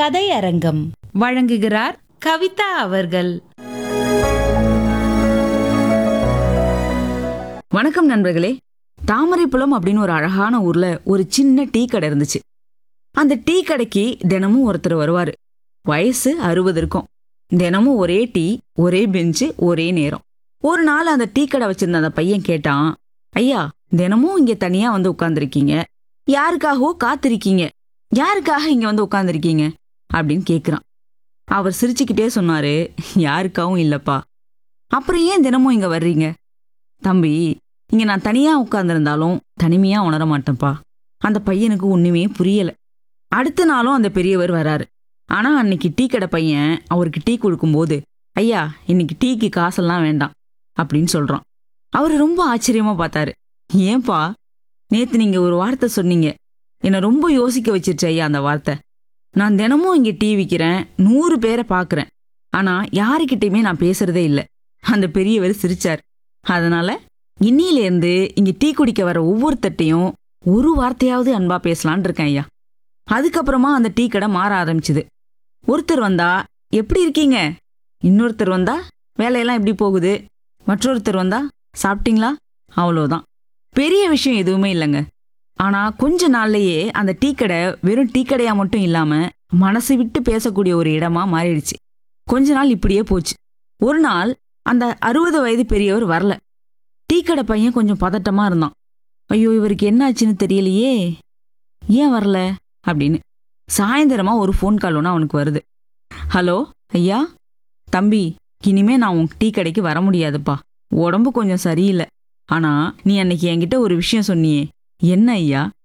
கதை அரங்கம் வழங்குகிறார் கவிதா அவர்கள் வணக்கம் நண்பர்களே தாமரைப்புலம் அப்படின்னு ஒரு அழகான ஊர்ல ஒரு சின்ன டீ கடை இருந்துச்சு அந்த டீ கடைக்கு தினமும் ஒருத்தர் வருவாரு வயசு அறுபது இருக்கும் தினமும் ஒரே டீ ஒரே பெஞ்சு ஒரே நேரம் ஒரு நாள் அந்த டீ கடை வச்சிருந்த அந்த பையன் கேட்டான் ஐயா தினமும் இங்க தனியா வந்து உட்கார்ந்திருக்கீங்க யாருக்காகவோ காத்திருக்கீங்க யாருக்காக இங்க வந்து உட்கார்ந்திருக்கீங்க அப்படின்னு கேக்குறான் அவர் சிரிச்சுக்கிட்டே சொன்னாரு யாருக்காகவும் இல்லப்பா அப்புறம் ஏன் தினமும் இங்க வர்றீங்க தம்பி இங்க நான் தனியா உட்கார்ந்திருந்தாலும் தனிமையா உணர மாட்டேன்ப்பா அந்த பையனுக்கு ஒண்ணுமே புரியல அடுத்த நாளும் அந்த பெரியவர் வராரு ஆனா அன்னைக்கு டீ கடை பையன் அவருக்கு டீ கொடுக்கும்போது ஐயா இன்னைக்கு டீக்கு காசெல்லாம் வேண்டாம் அப்படின்னு சொல்றான் அவரு ரொம்ப ஆச்சரியமா பார்த்தாரு ஏன்பா நேத்து நீங்க ஒரு வார்த்தை சொன்னீங்க என்னை ரொம்ப யோசிக்க வச்சிருச்சு ஐயா அந்த வார்த்தை நான் தினமும் இங்க டீ விற்கிறேன் நூறு பேரை பார்க்கறேன் ஆனா யாருக்கிட்டையுமே நான் பேசுறதே இல்லை அந்த பெரியவர் சிரிச்சார் அதனால இன்னிலேருந்து இங்க டீ குடிக்க வர ஒவ்வொருத்தட்டையும் ஒரு வார்த்தையாவது அன்பா பேசலான் இருக்கேன் ஐயா அதுக்கப்புறமா அந்த டீ கடை மாற ஆரம்பிச்சுது ஒருத்தர் வந்தா எப்படி இருக்கீங்க இன்னொருத்தர் வந்தா வேலையெல்லாம் எப்படி போகுது மற்றொருத்தர் வந்தா சாப்பிட்டீங்களா அவ்வளோதான் பெரிய விஷயம் எதுவுமே இல்லைங்க ஆனா கொஞ்ச நாள்லயே அந்த டீ கடை வெறும் டீ கடையா மட்டும் இல்லாம மனசு விட்டு பேசக்கூடிய ஒரு இடமா மாறிடுச்சு கொஞ்ச நாள் இப்படியே போச்சு ஒரு நாள் அந்த அறுபது வயது பெரியவர் வரல டீ கடை பையன் கொஞ்சம் பதட்டமா இருந்தான் ஐயோ இவருக்கு என்ன ஆச்சுன்னு தெரியலையே ஏன் வரல அப்படின்னு சாயந்தரமா ஒரு ஃபோன் கால் ஒன்று அவனுக்கு வருது ஹலோ ஐயா தம்பி இனிமே நான் உன் டீ கடைக்கு வர முடியாதுப்பா உடம்பு கொஞ்சம் சரியில்லை ஆனா நீ அன்னைக்கு என்கிட்ட ஒரு விஷயம் சொன்னியே என்ன ஐயா